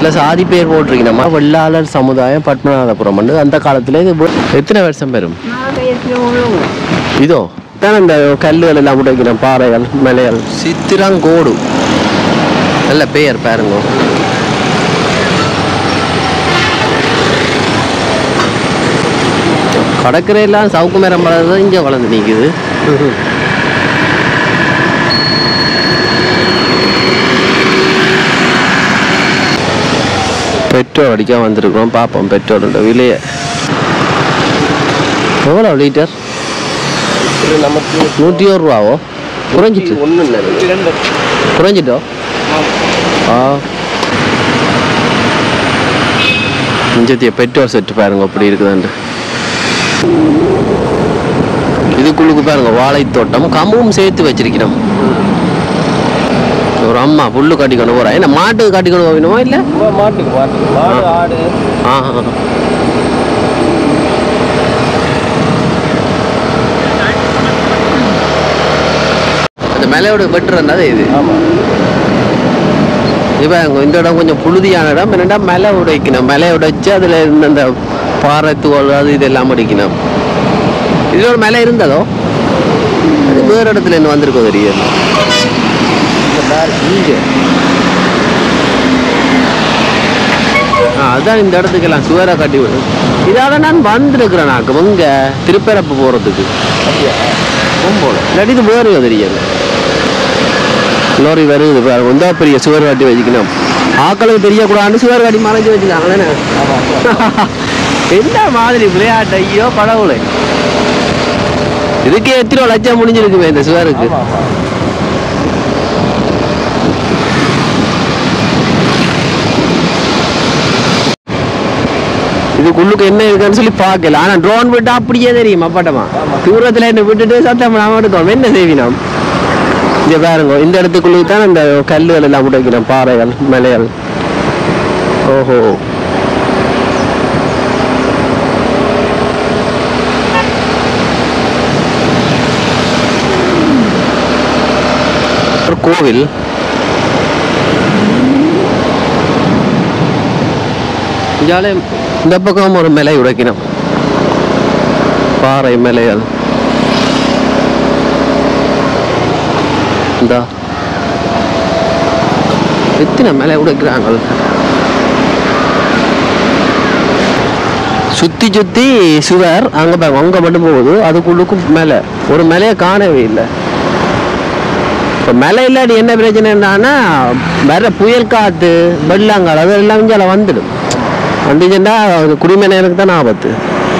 இதில் சாதி பேர் போட்டிருக்கணுமா வெள்ளாளர் சமுதாயம் பத்மநாதபுரம் வந்து அந்த காலத்துல இது போ- எத்தனை வருஷம் பெறும் இதோ தான் இந்த கல்லுகள் எல்லாம் கூட வைக்கணும் பாறைகள் மலைகள் சித்திரங்கோடு நல்ல பெயர் பாருங்க கடற்கரையெல்லாம் சவுக்கு மரம் வளர்றது இங்கே வளர்ந்து நிற்குது பெட்ரோல் அடிக்க வந்திருக்கிறோம் பார்ப்போம் பெட்ரோலோட விலையை எவ்வளோ லிட்டர் நமக்கு நூற்றி ஒரு ரூபாவோ குறைஞ்சிட்டு ஒன்றும் இல்லை ரெண்டு குறைஞ்சிட்டோ ஆ இஞ்சத்திய பெட்ரோல் செட்டு பாருங்க அப்படி இருக்குதாண்டு இதுக்குள்ளுக்கு பாருங்க வாழைத்தோட்டம் கம்பும் சேர்த்து வச்சிருக்கிறோம் ஒரு அம்மா புல்லு கட்டிக்கணும் போறா என்ன மாட்டுக்கு கட்டிக்கணும் போகணுமா இல்லை மாட்டுக்கு மாட்டுக்கு மாடு ஆடு ஆ அந்த மலையோட வெட்டுறதுனால இது ஆமாம் இப்போ இந்த இடம் கொஞ்சம் புழுதியான இடம் என்னடா மலை உடைக்கணும் மலை உடைச்சு அதில் இருந்த அந்த பாறை தோல் அது இதெல்லாம் உடைக்கணும் இதில் ஒரு மலை இருந்ததோ அது வேறு இடத்துல இருந்து வந்திருக்கோ தெரியல இங்கே ஆ அதான் இந்த இடத்துக்கெல்லாம் சுவரை கட்டி விடு இதால நான் வந்திருக்கிறேன் நாக்கு இங்கே திருப்பரப்பு போகிறதுக்கு அப்படியா போல இல்லாட்டி இது வேறு தெரியல லோரி வருது பாருங்க இந்த பெரிய சுவர் காட்டி வச்சுக்கணும் ஆக்களுக்கு தெரியக்கூடாதுன்னு சுவர் காட்டி மறைச்சு வச்சுக்காங்க தானே என்ன மாதிரி விளையாட்டு ஐயோ கடவுளை இதுக்கே எத்தனை லட்சம் முடிஞ்சிருக்குமே இந்த சுவருக்கு ஆமாம் ஆமாம் இதுக்குள்ளுக்கு என்ன இருக்குன்னு சொல்லி பார்க்கல ஆனா ட்ரோன் விட்டா அப்படியே தெரியும் அப்பட்டமா தூரத்துல என்ன விட்டுட்டு சத்தம் நாம எடுக்கணும் என்ன செய்வினோம் இங்க பாருங்க இந்த இடத்துக்குள்ளே தான் இந்த கல்லுகள் எல்லாம் போட்டு வைக்கிறோம் பாறைகள் மலைகள் ஓஹோ ஒரு கோவில் இதாலே இந்த பக்கம் ஒரு மலை உடைக்கணும் பாறை மலைகள் இந்த எத்தனை மலை உடைக்கிறாங்க சுத்தி சுத்தி சுவர் அங்க பாருங்க, அங்க மட்டும் போகுது அதுக்குள்ளுக்கும் மேலே ஒரு மலையை காணவே இல்லை இப்போ மழை இல்லாட்டி என்ன பிரச்சனைன்னா வர புயல் காற்று வெள்ளங்கால் அதெல்லாம் இங்கே வந்துடும் வந்துச்சுன்னா அது குடிமனையனுக்கு தான் ஆபத்து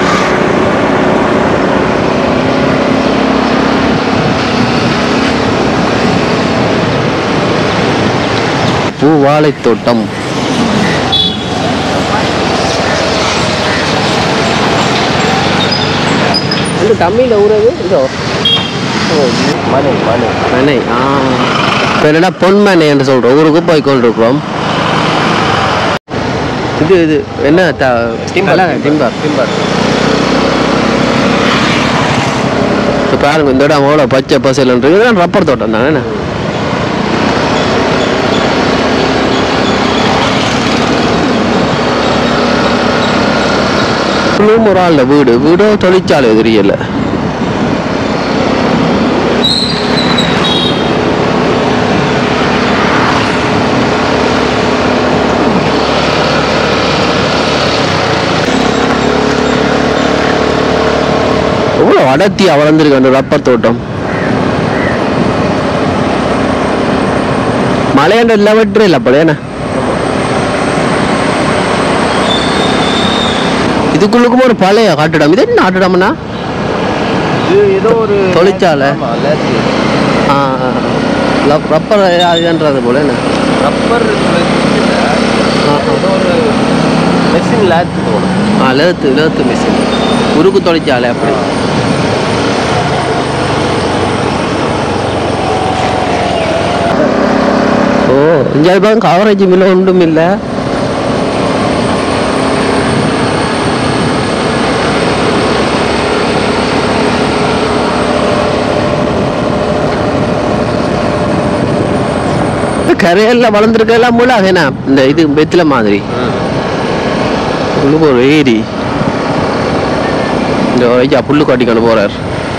பூ வாழைத்தோட்டம் இந்த தமிழில் ஊரது இதோ மனை மனை மனை ஆ இப்போ என்னடா பொன்மனை என்று சொல்கிறோம் ஊருக்கு போய் கொண்டிருக்கிறோம் இது இது என்ன த டிம்பர் டிம்பர் டிம்பர் இப்போ பாருங்க இந்த இடம் அவ்வளோ பச்சை பசைலன்றது இதெல்லாம் ரப்பர் தோட்டம் தானே என்ன? இன்னும் ஒரு ஆள் வீடு வீடோ தொழிற்சாலை தெரியல எவ்வளோ அடர்த்தியா வளர்ந்துருக்கு அந்த ரப்பர் தோட்டம் மலையாண்ட இல்லை வெட்டுற இல்லை அப்படியே இதுக்குள்ளுக்கும் ஒரு பழைய கட்டிடம் இது என்ன கட்டிடம்னா இது ஏதோ ஒரு தொழிற்சாலை. ஆமா, லேத்து. ஆ, ல- ரப்பர் அதுன்றது போல என்ன ரப்பர் தொழிற்சாலை. ஏதோ ஒரு மெஷின் லேத்து தோணும் ஆ லேத்து லேத்து மிஷின் உருக்கு தொழிற்சாலை அப்படி ஓ இங்கே பாருங்க கவரேஜ் மில்ல ஒன்றும் இல்லை இந்த கரையெல்லாம் வளர்ந்துருக்க எல்லாம் முழு அதேனா இந்த இது வெத்தில மாதிரி உள்ளுக்கு ஒரு ஏரி இந்த ஐயா புல்லு காட்டிக்கொண்டு போறார்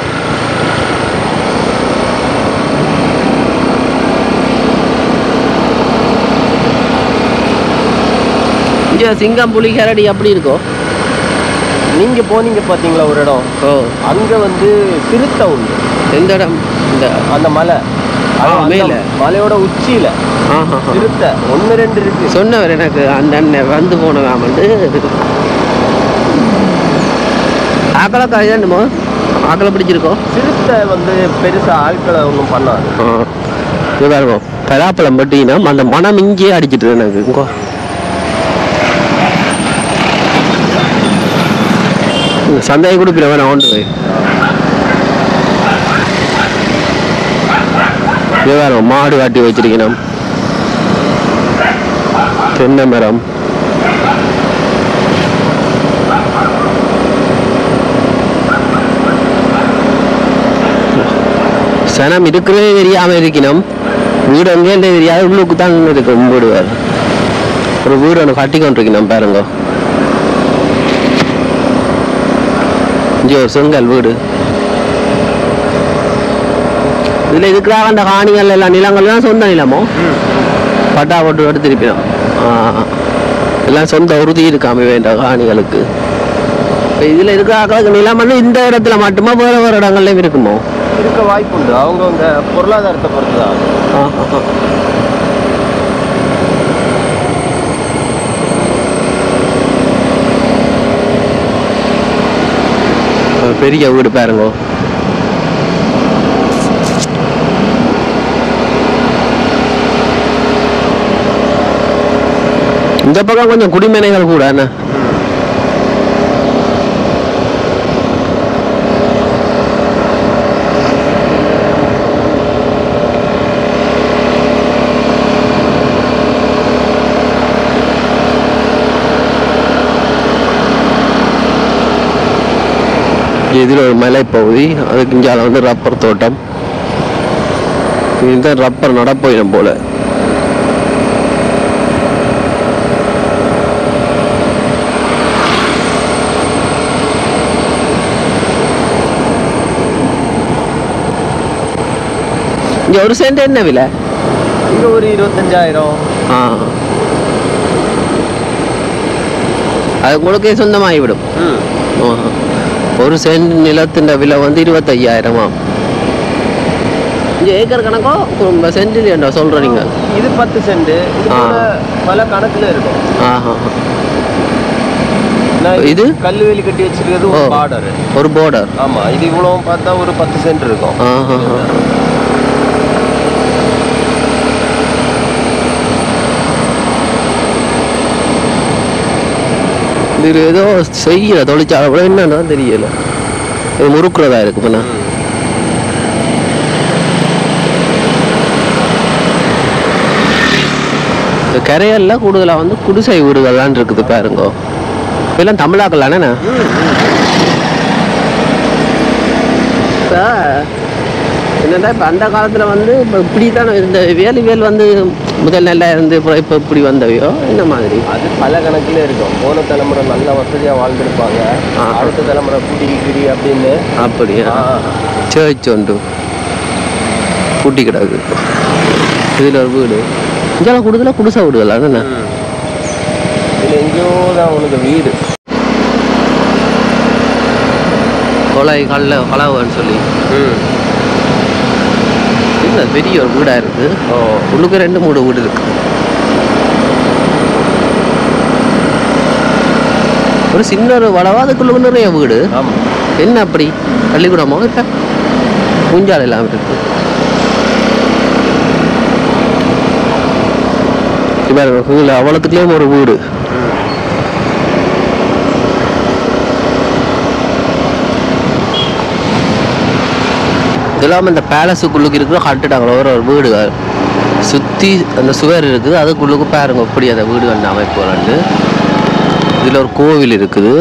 இங்க சிங்கம் புலி கரடி அப்படி இருக்கோ நீங்க போனீங்க பாத்தீங்களா ஒரு இடம் ஓ அங்க வந்து சிறுத்தை உண்டு எந்த இடம் இந்த அந்த மலை ஆ, அந்த மேல. மலையோட உச்சியில ஆஹா சிறுத்தை ஒன்னு ரெண்டு இருக்கு சொன்னவர் எனக்கு அந்த அண்ணன் வந்து போனதாம் வந்து ஆக்களை கழிதாண்டுமோ ஆக்களை பிடிச்சிருக்கோம் சிறுத்தை வந்து பெருசா ஆட்களை ஒன்றும் பண்ணாது இதாக இருக்கும் பலாப்பழம் பட்டினா அந்த மனம் இங்கேயே அடிச்சிட்டு எனக்கு இங்கோ இந்த சந்தையை கொடுப்பிட வேணாம் கொண்டு போய் விவகாரம் மாடு காட்டி வச்சிருக்கணும் தென்னை மரம் சனம் இருக்கிறதே தெரியாம இருக்கணும் வீடு எங்கே தெரியாது உள்ளுக்கு தான் இருக்கும் வீடு வேறு ஒரு வீடு ஒன்று கட்டி கொண்டிருக்கணும் பாருங்க இங்கே ஒரு செங்கல் வீடு இதில் இருக்கிறாங்க அந்த காணிகள் எல்லாம் நிலங்கள் தான் சொந்த நிலமோ பட்டா போட்டு எடுத்திருப்பினோம் எல்லாம் சொந்த உறுதி இருக்காம வேண்டாம் காணிகளுக்கு இப்போ இதில் இருக்கிறாங்களுக்கு நிலம் வந்து இந்த இடத்துல மட்டுமா வேறு வேறு இடங்கள்லையும் இருக்குமோ இருக்க வாய்ப்பு உண்டு அவங்கவுங்க பொருளாதாரத்தை பொறுத்து தான் ஆ, ஆ, ஆ. ஒரு பெரிய வீடு பாருங்க இந்த பக்கம் கொஞ்சம் குடிமனைகள் கூட என்ன இதில் ஒரு மலை பகுதி அதுக்கு இங்கால வந்து ரப்பர் தோட்டம் இந்த ரப்பர் நடப்போயிடும் போல இங்க ஒரு சென்ட் என்ன விலை இங்க ஒரு இருபத்தஞ்சாயிரம் ஆ அது உங்களுக்கே சொந்தமாகிவிடும் ம் ஆஹா. ஒரு சென்ட் நிலத்தின் விலை வந்து இருபத்தையாயிரமா இங்கே ஏக்கர் கணக்கோ உங்க சென்டில் என்ன சொல்கிறீங்க இது பத்து சென்ட் இது ஆ. போல பல கணக்குல இருக்கும் ஆஹா நான் இது? கல்லுவேலி கட்டி வச்சிருக்கிறது ஒரு ஓ. பார்டர் ஒரு border ஆமா இது இவ்வளவும் பார்த்தா ஒரு பத்து சென்ட் இருக்கும் ஆஹா இது ஏதோ செய்யல தொழிற்சாலை கூட என்னன்னு தெரியல இது முறுக்குறதா இருக்கு பண்ண இந்த கரையல்ல கூடுதலாக வந்து குடிசை வீடுகள்லாம் இருக்குது பாருங்க இதெல்லாம் தமிழாக்கள் தானே இப்போ என்னடா இப்போ அந்த காலத்தில் வந்து இப்போ இப்படி தானே இந்த வேலு வேல் வந்து முதல் நல்லா இருந்து அப்புறம் இப்போ இப்படி வந்தவையோ இந்த மாதிரி அது பல கணக்குல இருக்கும் போன தலைமுறை நல்ல வசதியா வாழ்ந்திருப்பாங்க ஆ. அடுத்த தலைமுறை குடி கிடி அப்படின்னு அப்படியா ஆ. சேர்ச் உண்டு பூட்டி கிடக்கு இதில் ஒரு வீடு இங்கெல்லாம் கூடுதலாக குடிசை வீடுகள் தானே ம். இதுல எங்கேயோ தான் உனக்கு வீடு கொலை கல்ல கலவன்னு சொல்லி ம் இல்லை பெரிய ஒரு வீடாக இருக்குது ஓ உள்ளுக்கு ரெண்டு மூணு வீடு இருக்கு ஒரு சின்ன ஒரு வளவா அதுக்குள்ள நிறைய வீடு ஆமா என்ன அப்படி பள்ளிக்கூடமோ இல்லை பூஞ்சாலை எல்லாம் இருக்கு இதில் அவ்வளோத்துக்குலேயும் ஒரு வீடு இதெல்லாம் இந்த பேலஸுக்குள்ளுக்கு இருக்கிற கட்டுட்டாங்க ஒரு ஒரு வீடுகள் சுற்றி அந்த சுவர் இருக்குது அதுக்குள்ளுக்கு பாருங்க எப்படி அந்த வீடுகள் அமைப்பு வரண்டு இதில் ஒரு கோவில் இருக்குது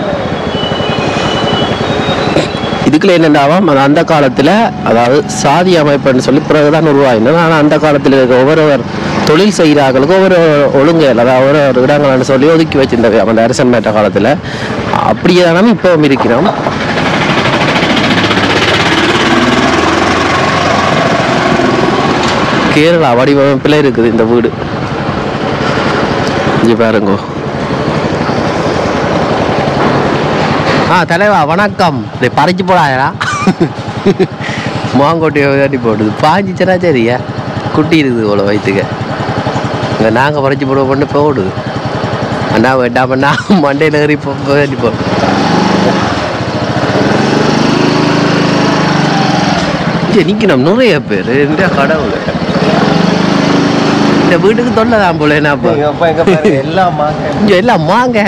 இதுக்குள்ள என்னென்னாவும் அது அந்த காலத்தில் அதாவது சாதி அமைப்புன்னு சொல்லி பிறகுதான் உருவாயினது ஆனால் அந்த காலத்தில் இருக்க ஒவ்வொருவர் தொழில் செய்கிறார்களுக்கு ஒரு ஒழுங்கு அதாவது ஒரு ஒரு இடங்கள்னு சொல்லி ஒதுக்கி வச்சிருந்தது அந்த அரசன் மேட்ட காலத்தில் அப்படியே தானே இப்போவும் இருக்கிறோம் கேரளா வடிவமைப்பில் இருக்குது இந்த வீடு இங்கே பாருங்க ஆ தலைவா வணக்கம் இதை பறிச்சு போடாதடா மாங்கோட்டையை வேண்டி போடுது பாஞ்சிச்சனா சரியா குட்டி இருக்குது இவ்வளோ வயிற்றுக்கு இங்கே நாங்கள் பறிச்சு போடுவோம் பண்ணி போடுது அண்ணா வேண்டாம் அண்ணா மண்டையில் ஏறி போ வேண்டி போடு இங்கே நிற்கணும் நிறைய பேர் இந்த கடவுள் இந்த வீட்டுக்கு தொல்லை தான் போல என்ன அப்போ எங்க அப்பா எங்க பாருங்க எல்லாம் மாங்க இங்கே எல்லாம் மாங்க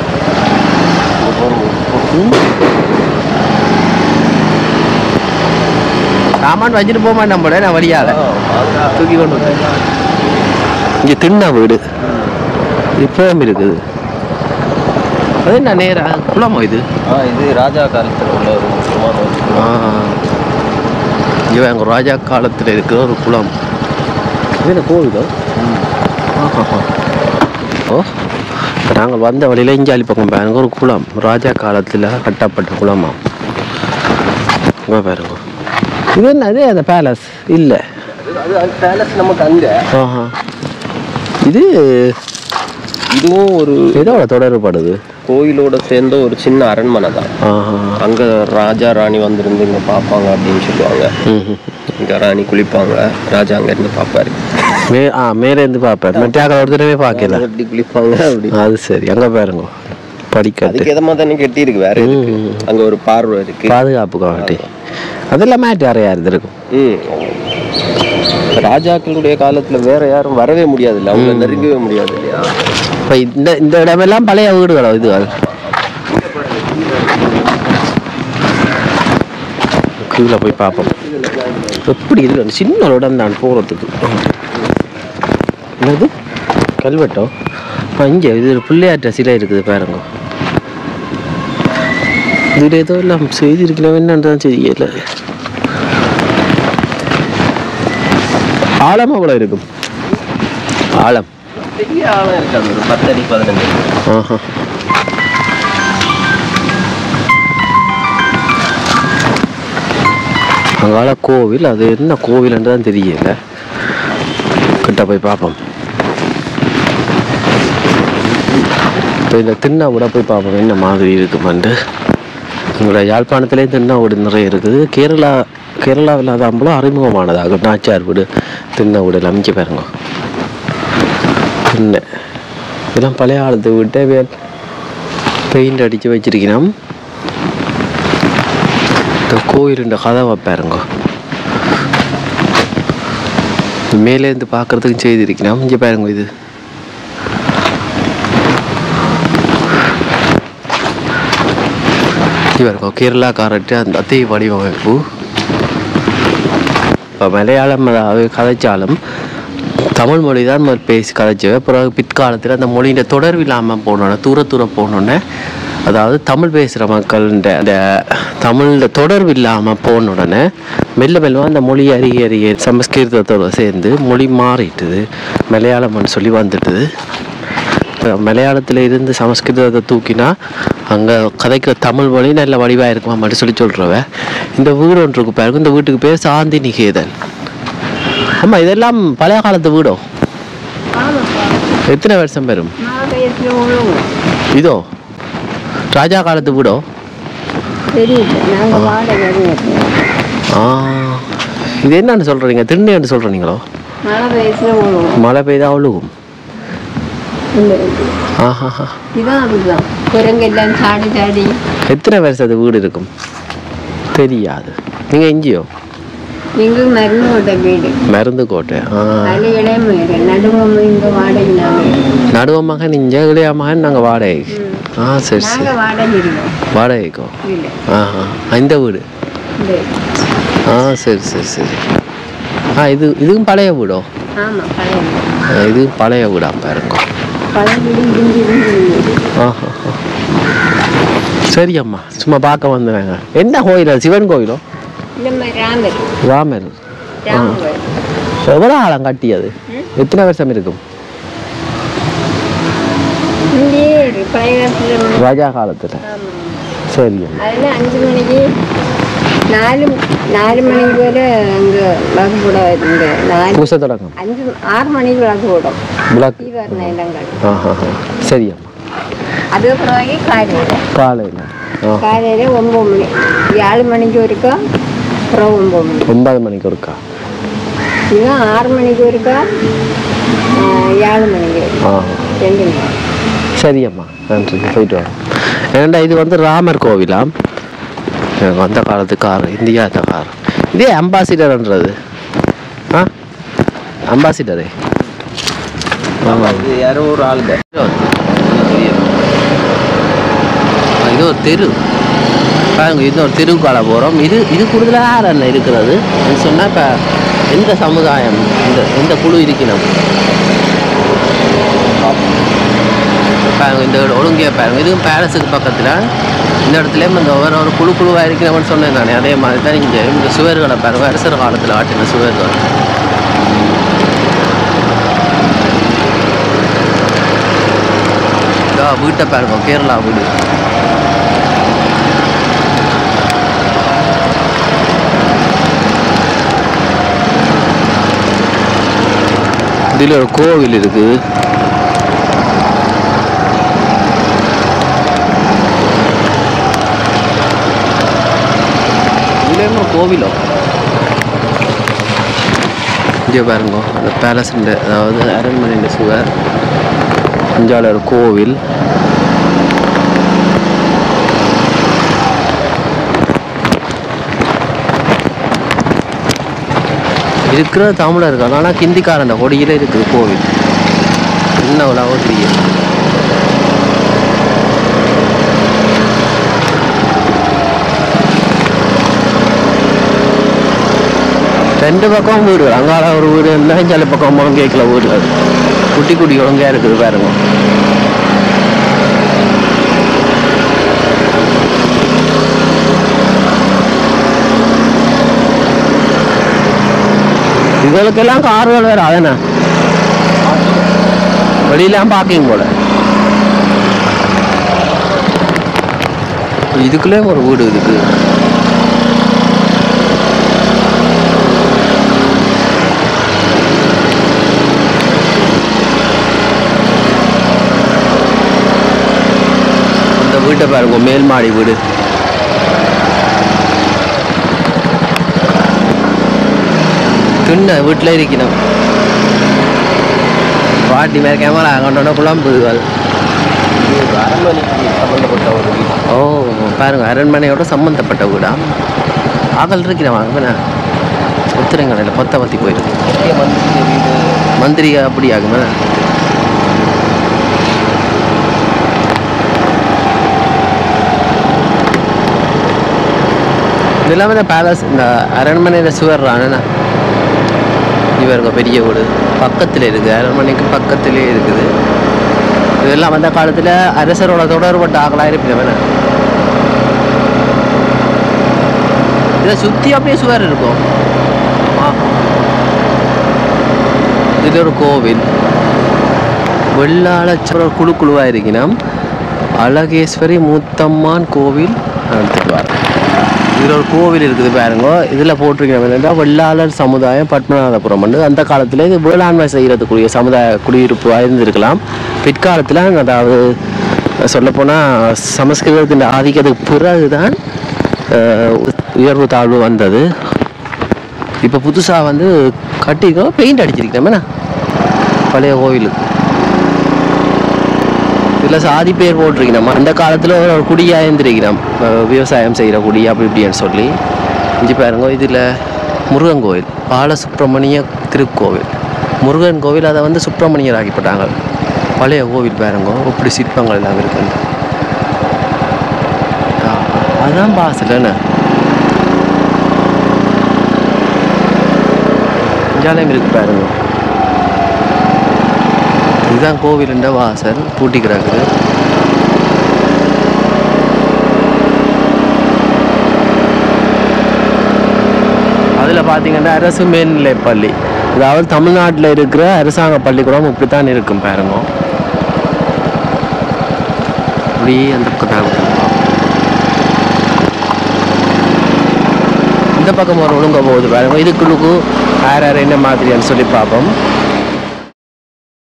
சாமான் வச்சுட்டு போக மாட்டேன் போல நான் வழியால தூக்கி கொண்டு வந்தேன் இங்கே திண்ணா வீடு இப்பவும் இருக்குது அது என்ன நேரா குளமோ இது ஆ இது ராஜா காலத்துல உள்ள ஒரு முக்கியமான ஒரு குளம். இவன் எங்கள் ராஜா காலத்தில் இருக்கிற ஒரு குளம் இது என்ன கோவிலோ ஆஹாஹா. ஓ நாங்கள் வந்த வழியில் இஞ்சாலி பக்கம் பாருங்க ஒரு குளம் ராஜா காலத்தில் கட்டப்பட்ட குளமா இங்கே பாருங்க இது என்னது அந்த பேலஸ் இல்லை அது அது பேலஸ் நமக்கு அங்க ஆஹா இது இதுவும் ஒரு எதோட தொடர்படுது கோயிலோட சேர்ந்த ஒரு சின்ன அரண்மனை தான் ஆஹா அங்க ராஜா ராணி வந்திருந்து இங்க பார்ப்பாங்க அப்படின்னு சொல்லுவாங்க ம்ஹும். இங்க ராணி குளிப்பாங்க ராஜா அங்க இருந்து பார்ப்பாரு மே ஆ மேலே இருந்து பார்ப்பேன் மெட்டியாக ஒரு தடவை பார்க்கல எப்படி குளிப்பாங்க அப்படி அது சரி அங்கே பாருங்க படிக்கட்டு அதுக்கு எதமா தானே கட்டி இருக்கு வேற எதுக்கு அங்க ஒரு பார்வை இருக்கு பாதுகாப்புக்கு வாட்டி அதெல்லாம் மேட்டு அறையா இருந்திருக்கும் ம் ராஜாக்களுடைய காலத்துல வேற யாரும் வரவே முடியாது இல்ல அவங்க நெருங்கவே முடியாது இல்லையா இப்போ இந்த இந்த இடமெல்லாம் பழைய வீடுகளோ இது கீழே போய் பார்ப்போம் எப்படி இருக்கு சின்ன ஒரு இடம் தான் போகிறதுக்கு என்னது கல்வெட்டோ ஆ இங்கே இது ஒரு பிள்ளையாட்ட சிலை இருக்குது பாருங்க இதில் ஏதோ எல்லாம் செய்திருக்கணும் என்னன்னு தெரியல ஆழம் அவ்வளோ இருக்கும் ஆழம் பெரிய ஆழம் இருக்காது ஒரு பத்தடி பதினஞ்சு ஆஹா அங்கால கோவில் அது என்ன கோவில்ன்றது தான் தெரியல கிட்ட போய் பார்ப்போம் இப்போ இந்த திண்ணாவோட போய் பார்ப்போம் என்ன மாதிரி இருக்குமான்ட்டு எங்களோட யாழ்ப்பாணத்துலேயும் திண்ணாவோடு நிறைய இருக்குது கேரளா கேரளாவில் அது அம்பளம் அறிமுகமானதாக நாச்சார் வீடு திண்ணாவோடு எல்லாம் அமைக்க பாருங்க திண்ணை இதெல்லாம் பழைய காலத்து விட்டு பெயிண்ட் அடித்து வச்சிருக்கிறோம் இந்த கோயிலுண்ட கதவை பாருங்க மேலேருந்து பார்க்கறதுக்கு செய்திருக்கிறோம் இங்கே பாருங்க இது இது பாருங்க கேரளா காரட்டு அந்த அதே வடிவமைப்பு இப்போ மலையாளம் அதாவது கதைச்சாலும் தமிழ் மொழி தான் முதல் பேசி கதைச்சு பிறகு பிற்காலத்தில் அந்த மொழியின் தொடர்பு இல்லாமல் போனோன்னே தூர தூர போனோன்னே அதாவது தமிழ் பேசுகிற மக்கள்ன்ற அந்த தமிழில் தொடர்பு இல்லாமல் போன உடனே மெல்ல மெல்ல அந்த மொழி அறிய அறிய சமஸ்கிருதத்தோட சேர்ந்து மொழி மாறிட்டுது மலையாளம்னு சொல்லி வந்துட்டுது இப்போ மலையாளத்தில் இருந்து சமஸ்கிருதத்தை தூக்கினா அங்கே கதைக்கிற தமிழ் மொழி நல்ல வடிவாக இருக்குமா மட்டும் சொல்லி சொல்கிறவ இந்த வீடு ஒன்று இருக்கு பாருங்க இந்த வீட்டுக்கு பேர் சாந்தி நிகேதன் ஆமாம் இதெல்லாம் பழைய காலத்து வீடோ எத்தனை வருஷம் பெறும் இதோ ராஜா காலத்து வீடோ தெரியல நாங்கள் வாடகை ஆ இது என்னன்னு சொல்கிறீங்க திருநெல்வேலி சொல்கிறீங்களோ மழை வயசுல விழுவோம் மழை பெய்தா அழுகும் இந்த ஆஹா இதான் அதுதான் குரங்கெல்லாம் சாடி சாடி எத்தனை வருஷத்து வீடு இருக்கும் தெரியாது நீங்கள் எங்கேயோ எங்களுக்கு மருந்து கொண்ட வீடு மருந்து கோட்டை ஆ அதில் இளைய நடுவம் இங்கே வாடகை நாங்கள் நடுவ மகன் இங்கே இளைய மகன் நாங்கள் வாடகைக்கு ஆ சரி சரி நாங்கள் வாடகை இருக்கோம் வாடகைக்கோ இல்லை ஆஹா இந்த வீடு இந்த ஆ சரி சரி சரி ஆ இது இதுவும் பழைய வீடோ ஆமாம் பழைய வீடு. ஆ, இது பழைய வீடா பாருங்க பழைய வீடு இடிஞ்சு இடிஞ்சு இருந்தது. ஆஹா சரி அம்மா சும்மா பார்க்க வந்தேங்க என்ன கோயில் அது? சிவன் கோயிலோ இந்த மாதிரி ராமர் ராமர் ராமர் எவ்வளோ ஆழம் கட்டியது எத்தனை வருஷம் இருக்கும் இங்கேயே இருக்கு. பழைய காலத்துல ராஜா காலத்தில் சரி அதில் அஞ்சு மணிக்கு நாலு நாலு மணிக்கு வரை அங்கே விளக்கு போட இங்க நாலு பூச தொடங்கும் அஞ்சு ஆறு மணிக்கு விளக்கு போடும் விளக்கு தீபாவளி நேரங்கள் ஆஹா சரி அம்மா அதுக்கப்புறம் காலையில் காலையில் ஆ காலையில் ஒம்பது மணி ஏழு மணிக்கு ஒருக்கா அப்புறம் ஒம்பது மணி ஒன்பது மணிக்கு ஒருக்கா இது ஆறு மணிக்கு ஒருக்கா ஆஹ், ஏழு மணிக்கு ஆ ரெண்டு மணி சரி அம்மா நன்றி போயிட்டு வரோம் ஏன்டா இது வந்து ராமர் கோவிலாம் எனக்கு அந்த காலத்து கார் இந்தியா அந்த கார் இதே அம்பாசிடர்ன்றது ஆ அம்பாசிடரே ஆமாம் இது யாரோ ஒரு ஆளுங்க இது ஒரு தெரு பாருங்க இது ஒரு தெருவுக்கால போகிறோம் இது இது கூடுதலாக யார் அண்ணன் இருக்கிறது சொன்னால் இப்போ எந்த சமுதாயம் இந்த எந்த குழு இருக்கணும் பாருங்க இந்த ஒழுங்கே பாருங்க இதுவும் பேலஸுக்கு பக்கத்தில் இந்த இடத்துல இந்த ஒவ்வொரு ஒரு குழு குழுவாக இருக்கிறவன்னு சொன்னேன் நானே அதே மாதிரி தான் இங்கே இந்த சுவர்களை பாருங்க அரசர் காலத்தில் ஆட்டின சுவர்கள் இதோ வீட்டை பாருங்க கேரளா வீடு இதில் ஒரு கோவில் இருக்குது இதுலேயும் ஒரு கோவிலோ இங்கே பாருங்க அந்த பேலஸுண்டு அதாவது அரண்மனையின் சுவர் இஞ்சால ஒரு கோவில் இருக்கிற தமிழர் இருக்காங்க ஆனால் ஹிந்திக்காரன் அந்த கொடியில் இருக்குது கோவில் என்ன அவ்வளோ தெரியும் ரெண்டு பக்கம் வீடு அங்கால ஒரு வீடு இருந்தால் இஞ்சால பக்கம் போகணும் கேட்கல வீடு அது குட்டி குட்டி ஒழுங்கா இருக்குது பாருங்க இதுகளுக்கெல்லாம் கார்கள் வேறு அதனா வெளியெல்லாம் பார்க்கிங் போல இதுக்குள்ளே ஒரு வீடு இருக்கு அந்த வீட்டை பாருங்க மேல் மாடி வீடு தின்ன வீட்டில் இருக்கணும் பாட்டி மேலே கேமரா கொண்டோட புலம்புதுகள் இது ஒரு அரண்மனைக்கு சம்பந்தப்பட்ட ஒரு வீடு ஓ பாருங்க அரண்மனையோட சம்மந்தப்பட்ட வீடா ஆகல் இருக்கிறவன் என்ன உத்திரங்கடையில் பொத்த பற்றி போயிருக்கு முக்கிய மந்திரி வீடு மந்திரி அப்படி ஆகுமா இதெல்லாம் இந்த பேலஸ் இந்த அரண்மனையில் சுவர்றானா இவருங்க பெரிய வீடு பக்கத்தில் இருக்குது அரண்மனைக்கு பக்கத்திலே இருக்குது இதெல்லாம் அந்த காலத்தில் அரசரோட தொடர்பட்ட ஆகலாக இருப்பினவன இதை சுற்றி அப்படியே சுவர் இருக்கும் ஆ இது ஒரு கோவில் வெள்ளாளச்சோர குழு குழுவாக இருக்கணும் அழகேஸ்வரி மூத்தம்மான் கோவில் எடுத்துட்டு வரேன் இதில் ஒரு கோவில் இருக்குது பாருங்க இதில் போட்டிருக்கணும் என்னென்னா வெள்ளாளர் சமுதாயம் பத்மநாதபுரம் வந்து அந்த காலத்தில் இது வேளாண்மை செய்கிறதுக்குரிய சமுதாய குடியிருப்பு இருந்திருக்கலாம் பிற்காலத்தில் அதாவது சொல்லப்போனால் சமஸ்கிருதத்தின் ஆதிக்கத்துக்கு பிறகுதான் அஹ், உயர்வு தாழ்வு வந்தது இப்போ புதுசாக வந்து கட்டிருக்கோம் பெயிண்ட் அடிச்சிருக்கிறோம் என்ன பழைய கோவிலுக்கு இதில் சாதி பேர் போட்டிருக்கிறோம் அந்த காலத்தில் ஒரு குடியாக இருந்திருக்கிறோம் அஹ் விவசாயம் செய்கிற குடி அப்படி இப்படின்னு சொல்லி இஞ்சி பாருங்க இதில் முருகன் கோவில் பாலசுப்ரமணிய திருக்கோவில் முருகன் கோவில் அதை வந்து சுப்பிரமணியர் ஆக்கிப்பட்டாங்க பழைய கோவில் பாருங்க இப்படி சிற்பங்கள் எல்லாம் இருக்குது அதுதான் பாசல் என்ன ஜாலியம் இருக்கு பாருங்க இதுதான் கோவிலுண்ட வாசல் பூட்டி கிடக்குது அதில் பார்த்தீங்கன்னா அரசு மேல்நிலைப் பள்ளி அதாவது தமிழ்நாட்டில் இருக்கிற அரசாங்க பள்ளிக்கூடம் இப்படித்தான் இருக்கும் பாருங்க இப்படி அந்த பக்கம் தான் இருக்கும். இந்த பக்கம் ஒரு ஒழுங்க போகுது பாருங்க இதுக்குள்ளுக்கு யார் யார் என்ன மாதிரின்னு சொல்லி பார்ப்போம்